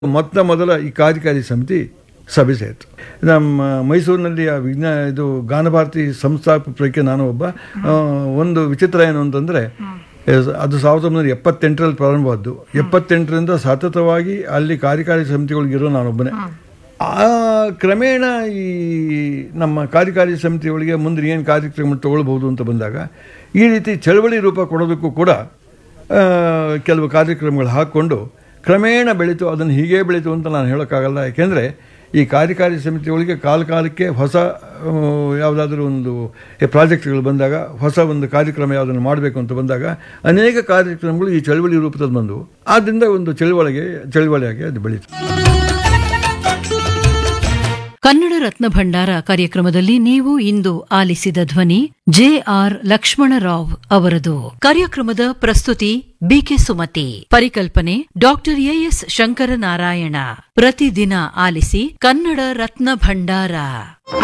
ಮೊತ್ತ ಮೊದಲ ಈ ಕಾರ್ಯಕಾರಿ ಸಮಿತಿ ಸಭೆ ಸೇರಿತು ನಮ್ಮ ಮೈಸೂರಿನಲ್ಲಿ ಆ ವಿಜ್ಞಾನ ಇದು ಗಾನಭಾರತಿ ಸಂಸ್ಥಾಪಕರಿಗೆ ನಾನು ಒಬ್ಬ ಆ, ಒಂದು ವಿಚಿತ್ರ ಏನು ಅಂತಂದರೆ ಅದು ಸಾವಿರದ ಒಂಬೈನೂರ ಎಪ್ಪತ್ತೆಂಟರಲ್ಲಿ ಪ್ರಾರಂಭವಾದ್ದು ಎಪ್ಪತ್ತೆಂಟರಿಂದ ಸತತವಾಗಿ ಅಲ್ಲಿ ಕಾರ್ಯಕಾರಿ ಸಮಿತಿಗಳಿಗಿರೋ ನಾನೊಬ್ಬನೇ ಆ ಕ್ರಮೇಣ ಈ ನಮ್ಮ ಕಾರ್ಯಕಾರಿ ಸಮಿತಿಯೊಳಗೆ ಮುಂದೆ ಏನು ಕಾರ್ಯಕ್ರಮ ತಗೊಳ್ಬೋದು ಅಂತ ಬಂದಾಗ ಈ ರೀತಿ ಚಳವಳಿ ರೂಪ ಕೊಡೋದಕ್ಕೂ ಕೂಡ ಆ, ಕೆಲವು ಕಾರ್ಯಕ್ರಮಗಳು ಹಾಕ್ಕೊಂಡು ಕ್ರಮೇಣ ಬೆಳೀತು ಅದನ್ನು ಹೀಗೆ ಬೆಳೀತು ಅಂತ ನಾನು ಹೇಳೋಕ್ಕಾಗಲ್ಲ ಯಾಕೆಂದರೆ ಈ ಕಾರ್ಯಕಾರಿ ಸಮಿತಿಯೊಳಗೆ ಕಾಲ ಕಾಲಕ್ಕೆ ಹೊಸ ಆ, ಯಾವುದಾದ್ರೂ ಒಂದು ಪ್ರಾಜೆಕ್ಟ್ಗಳು ಬಂದಾಗ ಹೊಸ ಒಂದು ಕಾರ್ಯಕ್ರಮ ಯಾವುದನ್ನು ಮಾಡಬೇಕು ಅಂತ ಬಂದಾಗ ಅನೇಕ ಕಾರ್ಯಕ್ರಮಗಳು ಈ ಚಳವಳಿ ರೂಪದಲ್ಲಿ ಬಂದವು ಆದ್ದರಿಂದ ಒಂದು ಚಳವಳಿಗೆ ಚಳವಳಿಯಾಗಿ ಅದು ಬೆಳೀತು ಕನ್ನಡ ರತ್ನ ಭಂಡಾರ ಕಾರ್ಯಕ್ರಮದಲ್ಲಿ ನೀವು ಇಂದು ಆಲಿಸಿದ ಧ್ವನಿ ಜೆ ಆರ್ ಲಕ್ಷ್ಮಣರಾವ್ ಅವರದು ಕಾರ್ಯಕ್ರಮದ ಪ್ರಸ್ತುತಿ ಬಿಕೆ ಸುಮತಿ ಪರಿಕಲ್ಪನೆ ಡಾಕ್ಟರ್ ಎಎಸ್ ಶಂಕರನಾರಾಯಣ ಪ್ರತಿದಿನ ಆಲಿಸಿ ಕನ್ನಡ ರತ್ನ ಭಂಡಾರ